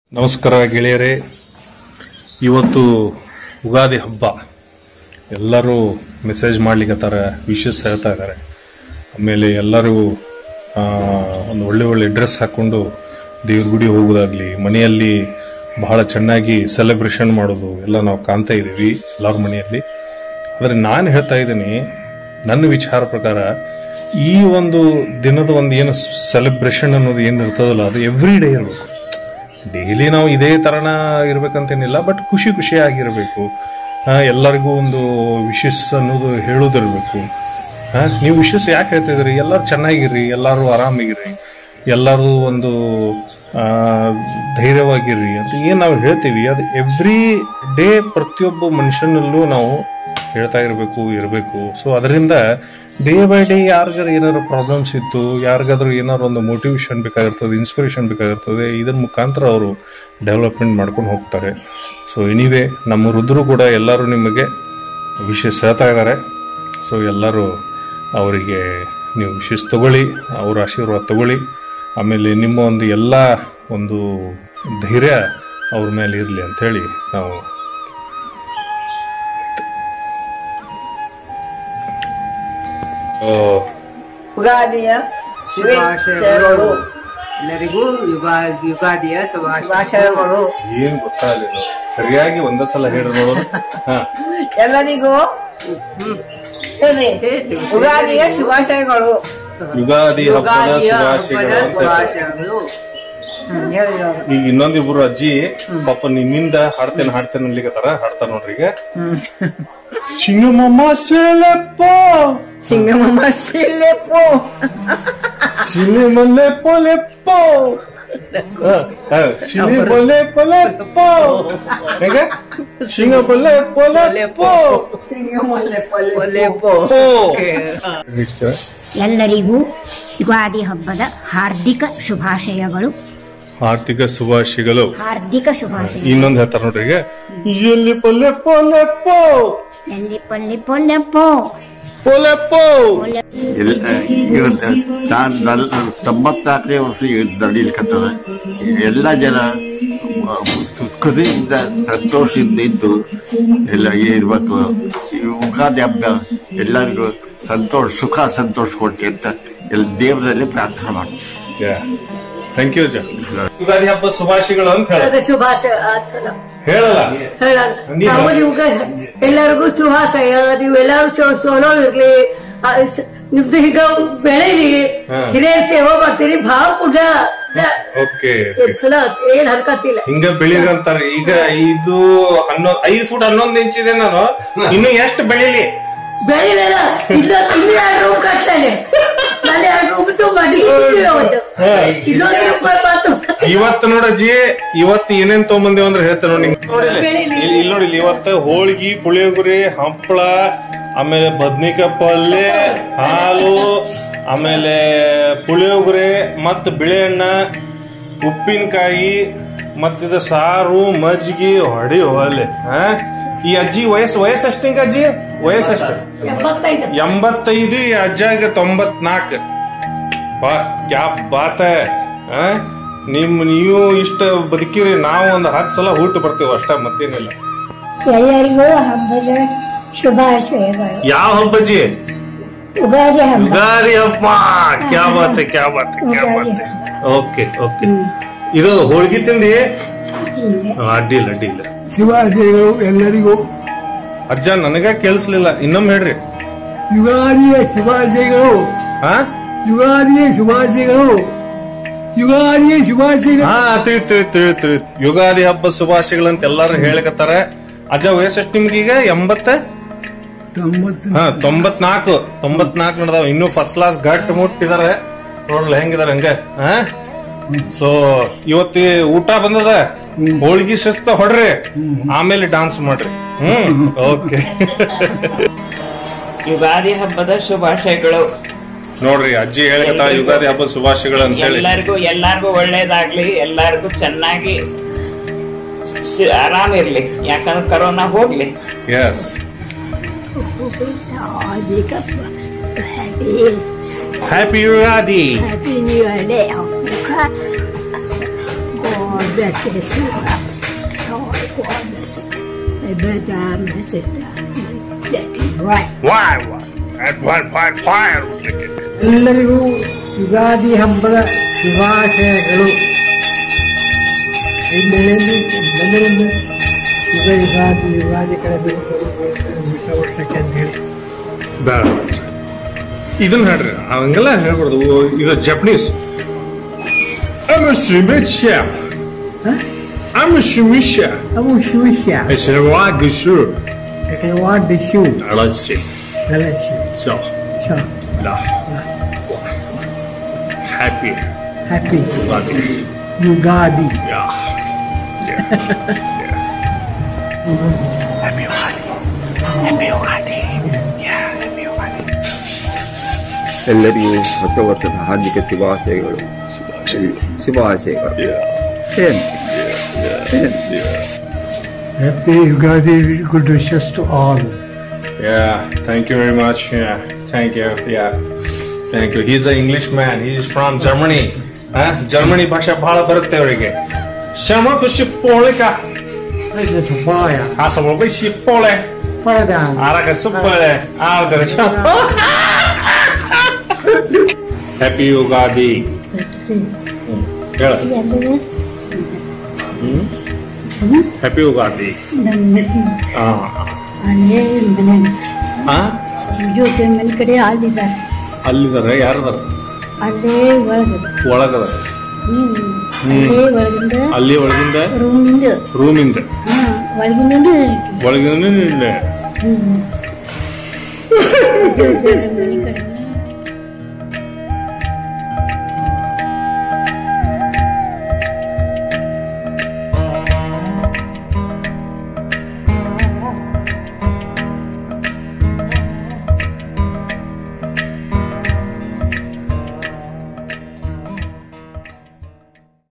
ನಮಸ್ಕಾರ ಗೆಳೆಯರೇ ಇವತ್ತು ಉಗಾದಿ ಹಬ್ಬ ಎಲ್ಲರೂ ಮೆಸೇಜ್ ಮಾಡ್ಲಿಕ್ಕತ್ತಾರ ವಿಶಸ್ ಹೇಳ್ತಾ ಇದ್ದಾರೆ ಆಮೇಲೆ ಎಲ್ಲರೂ ಆ, ಒಂದು ಒಳ್ಳೆ ಒಳ್ಳೆ ಡ್ರೆಸ್ ಹಾಕೊಂಡು ದೇವ್ರ ಗುಡಿ ಹೋಗೋದಾಗ್ಲಿ ಮನೆಯಲ್ಲಿ ಬಹಳ ಚೆನ್ನಾಗಿ ಸೆಲೆಬ್ರೇಷನ್ ಮಾಡೋದು ಎಲ್ಲ ನಾವು ಕಾಣ್ತಾ ಇದ್ದೀವಿ ಎಲ್ಲರ ಮನೆಯಲ್ಲಿ ಆದರೆ ನಾನು ಹೇಳ್ತಾ ಇದ್ದೀನಿ ನನ್ನ ವಿಚಾರ ಪ್ರಕಾರ ಈ ಒಂದು ದಿನದ ಒಂದು ಏನು ಸೆಲೆಬ್ರೇಷನ್ ಅನ್ನೋದು ಏನು ಇರ್ತದಲ್ಲ ಅದು ಎವ್ರಿ ಡೇ ಇರಬೇಕು ಡೈಲಿ ನಾವು ಇದೇ ತರನ ಇರ್ಬೇಕಂತೇನಿಲ್ಲ ಬಟ್ ಖುಷಿ ಖುಷಿಯಾಗಿರ್ಬೇಕು ಆ, ಎಲ್ಲರಿಗೂ ಒಂದು ವಿಶಸ್ ಅನ್ನೋದು ಹೇಳೋದಿರ್ಬೇಕು ಆ, ನೀವು ವಿಶಸ್ ಯಾಕೆ ಹೇಳ್ತಿದ್ರಿ ಎಲ್ಲರೂ ಚೆನ್ನಾಗಿರ್ರಿ ಎಲ್ಲರೂ ಆರಾಮಾಗಿರ್ರಿ ಎಲ್ಲರೂ ಒಂದು ಆ, ಧೈರ್ಯವಾಗಿರ್ರಿ ಅಂತ ಏನು ನಾವು ಹೇಳ್ತೀವಿ ಅದು ಎವ್ರಿ ಡೇ ಪ್ರತಿಯೊಬ್ಬ ಮನುಷ್ಯನಲ್ಲೂ ನಾವು ಹೇಳ್ತಾ ಇರಬೇಕು ಇರಬೇಕು ಸೊ ಅದರಿಂದ ಡೇ ಬೈ ಡೇ ಯಾರಿಗಾರ ಏನಾದ್ರು ಪ್ರಾಬ್ಲಮ್ಸ್ ಇತ್ತು ಯಾರಿಗಾದ್ರೂ ಏನಾದ್ರು ಒಂದು ಮೋಟಿವೇಶನ್ ಬೇಕಾಗಿರ್ತದೆ ಇನ್ಸ್ಪಿರೇಷನ್ ಬೇಕಾಗಿರ್ತದೆ ಇದರ ಮುಖಾಂತರ ಅವರು ಡೆವಲಪ್ಮೆಂಟ್ ಮಾಡ್ಕೊಂಡು ಹೋಗ್ತಾರೆ ಸೊ ಎನಿವೇ ನಮ್ಮ ರುದ್ರು ಕೂಡ ಎಲ್ಲರೂ ನಿಮಗೆ ವಿಶೇಷ ಹೇಳ್ತಾ ಇದ್ದಾರೆ ಸೊ ಎಲ್ಲರೂ ಅವರಿಗೆ ನೀವು ವಿಶೇಷ ತಗೊಳ್ಳಿ ಅವರ ಆಶೀರ್ವಾದ ತಗೊಳ್ಳಿ ಆಮೇಲೆ ನಿಮ್ಮ ಒಂದು ಎಲ್ಲ ಒಂದು ಧೈರ್ಯ ಅವ್ರ ಮೇಲೆ ಇರಲಿ ಅಂಥೇಳಿ ನಾವು ಆ, ಉಗಾದಿಯ ಶುಭಾಶಯಗಳು ಎಲ್ಲರಿಗೂ ಯುಗಾ ಯುಗಾದಿಯ ಶುಭಾಶಯ ಶುಭಾಶಯಗಳು ಏನ್ ಗೊತ್ತಾಗಲಿಲ್ಲ ಸರಿಯಾಗಿ ಒಂದೇ ಸಲ ಹೇಳ್ರಿ ನೋಡೋಣ ಹಾ ಎಲ್ಲರಿಗೂ ಹೇಳ್ರಿ ಉಗಾದಿಯ ಶುಭಾಶಯಗಳು ಯುಗಾದಿ ಹಬ್ಬದ ಯುಗಾದಿಯ ಶುಭಾಶಯಗಳು ಹಬ್ಬದ ಅಂತ ಹೇಳ್ತಾರೆ. ಶುಭಾಶಯಗಳು ಹ್ಮ್, ಹೇಳ್ರಿ ಇವಾಗ. ಈಗ ಇನ್ನೊಂದಿಬ್ರು ಅಜ್ಜಿ ಪಾಪ ನಿಮ್ಮಿಂದ ಹಾಡ್ತೇನೆ ಹಾಡ್ತೇನೆ ಅನ್ಲಿಕತ್ತಾರ ಹಾಡ್ತಾರ ನೋಡ್ರಿ ಈಗ ಶಿಂಗಮಮ್ಮ ಸೆಳೆಪ್ಪ ಸಿಂಗಮಮ್ಮ ಸಿಲ್ಲೆಪ್ಪು ಶಿಲೆಮಲೆಪ್ಪ ಲೆಪ್ಪ ಶಿಲೆಮಲೆಪ್ಪ ಲೆಪ್ಪ ಹೇಗ ಶಿಂಗಮಲೆಪ್ಪ ಲೆಪ್ಪ ಒಲೆಪೋ. ನೆಕ್ಸ್ಟ್ ಎಲ್ಲರಿಗೂ ಯುಗಾದಿ ಹಬ್ಬದ ಹಾರ್ದಿಕ ಶುಭಾಶಯಗಳು ಆರ್ಥಿಕ ಶುಭಾಶಯಗಳು ಹಾರ್ದಿಕ ಶುಭಾಶಯ ಇನ್ನೊಂದ್ ಹೇಳ್ತಾರ ನೋಡ್ರಿ ಈಗ ಎಲ್ಲಿ ಪೊಲ್ಲೆ ಪೊಲ್ಲೆಪ್ಪೋ ಎಲ್ಲಿ ಪೊಲ್ಲಿ ಪೊಲ್ಲೆಪ್ಪೋ ಪೊಲ್ಲೆಪ್ಪೋ ಎಲ್ಲ ಇವತ್ತು ನಾನು ನಲ್ ತೊಂಬತ್ನಾಲ್ಕನೇ ವರ್ಷ ನಡೀಲಿಕ್ಕತ್ತದ ಎಲ್ಲ ಜನ ಖುಷಿಯಿಂದ ಸಂತೋಷದಿಂದ ಇದ್ದು ಎಲ್ಲ ಇರ್ಬೇಕು ಈ ಉಗಾದಿ ಹಬ್ಬ ಎಲ್ಲರಿಗೂ ಸಂತೋಷ ಸುಖ ಸಂತೋಷ ಕೊಡ್ತಿ ಅಂತ ಎಲ್ಲ ದೇವರಲ್ಲಿ ಪ್ರಾರ್ಥನೆ ಮಾಡ್ತೀವಿ ಥ್ಯಾಂಕ್ ಯು ಅಜ್ಜ ಯುಗಾದಿ ಹಬ್ಬ ಶುಭಾಶಯಗಳು ಅಂತ ಹೇಳ ಶುಭಾಶಯ ಆಚಲ. ಹೇಳಲ್ಲ ಹೇಳೋಣ. ನೀವು- ನಾವು ನಿಮ್ಗೆ ಎಲ್ಲರಿಗೂ ಶುಭಾಶಯ ನೀವು ಎಲ್ಲರೂ ಚೊ- ಚಲೋ ಇರ್ಲಿ ಆ, ಸ- ನಿಮ್ದು ಈಗ ಬೆಳೆಲಿ ಹಾ. ಹಿರಿಯರ್ ಸೇವೆ ಮಾಡ್ತೀರಿ ಭಾವ ಕೂಡ ಓಕೆ ಚಲೋ ಆತ್. ಏನ್ ಹರ್ಕತ್ತಿಲ್ಲ ಹಿಂಗ ಬೆಳಿದಂತಾರ ಈಗ ಇದು ಹನ್ನೊಂದ್ ಐದ್ ಫುಟ್ ಹನ್ನೊಂದ್ ಇಂಚ್ ಇದೆ ನಾನು ಇನ್ನು ಎಷ್ಟು ಬೆಳಿಲಿ ಬೆಳಿಲಿಲ್ಲ ಇಲ್ಲ ಇಲ್ಲಿ ಎರಡು ರೂಮ್ ಕಟ್ಸಲೆ ನಾನು ಎರಡು ರೂಮ್ ತುಂಬ ಅಡಿಗೆ ಅವತ್ತು ಇನ್ನೊಂದು ರೂಪಾಯಿ ಮಾತು ಇವತ್ತು ನೋಡಜ್ಜಿ ಇವತ್ತು ಏನೇನ್ ತಗೊಂಬಂದೇವ್ ಅಂದ್ರೆ ಹೇಳ್ತೇನೆ ನೋಡಿ ನಿಂಗೆ. ಇಲ್ಲಿ ಇಲ್ಲಿ ನೋಡಿ ಇಲ್ಲಿ ಇವತ್ತು ಹೋಳ್ಗಿ ಪುಳಿಯೋಗರೆ ಹಪ್ಪಳ ಆಮೇಲೆ ಬದ್ನಿಕಾಯಿ ಪಲ್ಯ ಹಾಲು ಆಮೇಲೆ ಪುಳಿಯೋಗರೆ ಮತ್ ಬಿಳೆಹಣ್ಣ ಉಪ್ಪಿನಕಾಯಿ ಮತ್ತಿದ ಸಾರು ಮಜ್ಜಿಗೆ ಹೊಡಿ ಹೋಲೆ ಹಾ ಈ ಅಜ್ಜಿ ವಯಸ್ಸು ವಯಸ್ಸು ಹಿಂಗ ಅಜ್ಜಿ ವಯಸ್ಸಷ್ಟು ಎಪ್ಪತ್ತೈದು ಎಂಬತ್ತೈದು ಈ ಅಜ್ಜಾಗ ತೊಂಬತ್ನಾಲ್ಕು ವಾ ಕ್ಯಾ ಬಾತ ಆ? ನಿಮ್ ನೀವು ಇಷ್ಟ ಬದುಕಿರಿ ನಾವು ಒಂದು ಹತ್ತು ಸಲ ಹುಟ್ಟು ಬರ್ತೀವಿ ಅಷ್ಟ ಮತ್ತೇನಿಲ್ಲ ಎಲ್ಲರಿಗೂ ಹಬ್ಬದ ಶುಭಾಶಯಗಳು ಯಾವ ಹಬ್ಬಜ್ಜಿ ಉಗಾದಿ ಹಬ್ಬ ಯುಗಾದಿ ಹಬ್ಬ ಕ್ಯಾ ಬಾತ್ ಕ್ಯಾ ಬಾತ್ ಕ್ಯಾ ಉಗಾದಿ ಬಾತ್ ಓಕೆ ಓಕೆ ಇದು ಹೋಳ್ಗಿ ತಿಂದಿ ತಿಂದೆ. ಆ, ಅಡ್ಡಿಲ್ಲ ಅಡ್ಡಿಲ್ಲ ಶುಭಾಶಯಗಳು ಎಲ್ಲರಿಗೂ ಅಜ್ಜ ನನಗ ಕೇಳಿಸ್ಲಿಲ್ಲ ಇನ್ನೊಮ್ಮೆ ಹೇಳ್ರಿ ಯುಗಾದಿಯ ಶುಭಾಶಯಗಳು ಹಾ ಯುಗಾದಿಯ ಶುಭಾಶಯಗಳು ಯುಗಾದಿಯ ಶುಭಾಶಯಗಳು ಹಾ ತಿಳಿತ್ ತಿಳಿತ್ ತಿಳಿತ್ ತಿಳಿತ್ ಯುಗಾದಿ ಹಬ್ಬ ಶುಭಾಶಯಗಳಂತ ಎಲ್ಲಾರು ಹೇಳಕತ್ತಾರ ಅಜ್ಜ ವಯಸ್ಸೆಷ್ಟು ನಿಮ್ಗೀಗ ಎಂಬತ್ತ ತೊಂಬತ್ತು ಹಾ ತೊಂಬತ್ನಾಲ್ಕು ತೊಂಬತ್ನಾಲ್ಕು ನಡೆದಾವ ಇನ್ನು ಫಸ್ಟ್ ಕ್ಲಾಸ್ ಗಟ್ ಮುಟ್ಟಿದಾರೆ ನೋಡ್ಲ ಹೆಂಗಿದಾರೆ ಹಂಗ ಹಾ ಸೊ ಇವತ್ತಿ ಊಟ ಬಂದದ ಹೋಳ್ಗಿ ಶಿಸ್ತ ಹೊಡ್ರಿ ಆಮೇಲೆ ಡಾನ್ಸ್ ಮಾಡ್ರಿ ಹ್ಮ್ ಓಕೆ ಯುಗಾದಿ ಹಬ್ಬದ ಶುಭಾಶಯಗಳು ನೋಡ್ರಿ ಅಜ್ಜಿ ಹೇಳಕತ್ತ ಯುಗಾದಿ ಹಬ್ಬ ಶುಭಾಶಯಗಳು ಅಂತ ಹೇಳಿ ಎಲ್ಲರಿಗೂ ಎಲ್ಲರಿಗೂ ಒಳ್ಳೇದಾಗ್ಲಿ ಎಲ್ಲರಿಗೂ ಚೆನ್ನಾಗಿ ಸ- ಆರಾಮಿರ್ಲಿ ಯಾಕಂದ್ರೆ ಕರೋನಾ ಹೋಗ್ಲಿ ಎಸ್ ಹಾರ್ದಿಕ happy happy Ugadi happy new year day God bättre sura. Ja, det går bättre. Det är bättre med sitta. Det är right. ವಾಯ್ ವಾಯ್ ವಾಯ್ ವಾಯ್ ಎಲ್ಲರಿಗೂ ಯುಗಾದಿ ಹಬ್ಬದ ಶುಭಾಶಯಗಳು ಇಂದಿನಿಂದ ಬಂದಿನಿಂದ ಯುಗ ಯುಗಾದಿ ಯುಗಾದಿ ಕಳೆದು ಹೊಸ ವರ್ಷಕ್ಕೆ ಅಂತ ಹೇಳಿ ಬೇಡ ಇದನ್ನ ಹೇಳ್ರಿ ಹಂಗೆಲ್ಲ ಹೇಳ್ಬಾರ್ದು ಇದು Japanese I'm a Sumisha. I'm a Sumisha. ಅವು ಶಿವಿಷ್ಯ I said, why do you? ಯಾಕೆವಾಡ್ ಶಿವ್ Let's see. ಗಲಸಿ So, ಶ la. Happy. Happy Ugadi. Ugadi Yeah. Yeah. yeah. Happy Ugadi. Happy Ugadi. Yeah, happy Ugadi. ಎಲ್ಲರಿಗೂ ಹೊಸ ವರ್ಷದ ಹಾರ್ದಿಕ ಶುಭಾಶಯಗಳು ಶುಭಾಶಯಗಳು Yeah. ಏನ್ ಏನ್ happy Ugadi good wishes to all Yeah, thank you very much. Yeah, thank you. Yeah, thank you. He's an Englishman. He's from Germany. Huh? Germany ಭಾಷೆ ಬಹಳ ಬರುತ್ತೆ ಅವರಿಗೆ ಶ್ರಮ ಖುಷಿ ಪೋಳಿಕ ಸುಬ್ಬಾಯ ಆ ಸಮ ಖುಷಿ ಪೋಳೆ ಪರದ ಆರಕ ಸುಪ್ಪಳೆ ಆದರ ಹ್ಯಾಪಿ ಯುಗಾದಿ ಹೇಳ ಹ್ಯಾಪಿ ಯುಗಾದಿ ಹಾ ಅಲ್ಲೇ ಮನೆ ಹಾ ಜೊತೆ ಮನೆ ಕಡೆ ಅಲ್ಲಿದ್ದಾರೆ ಅಲ್ಲಿದಾರೆ ಯಾರದಾರ ಅಲ್ಲೇ ಒಳಗದ ಒಳಗದ ಹ್ಮ್ ಅಲ್ಲೇ ಒಳಗಿಂದ ಅಲ್ಲಿ ಒಳಗಿಂದ ರೂಮಿಂದ ರೂಮಿಂದ ಹಾ ಒಳಗಿಂದ ಒಳಗಿಂದ ಜೊತೆ ಮನೆ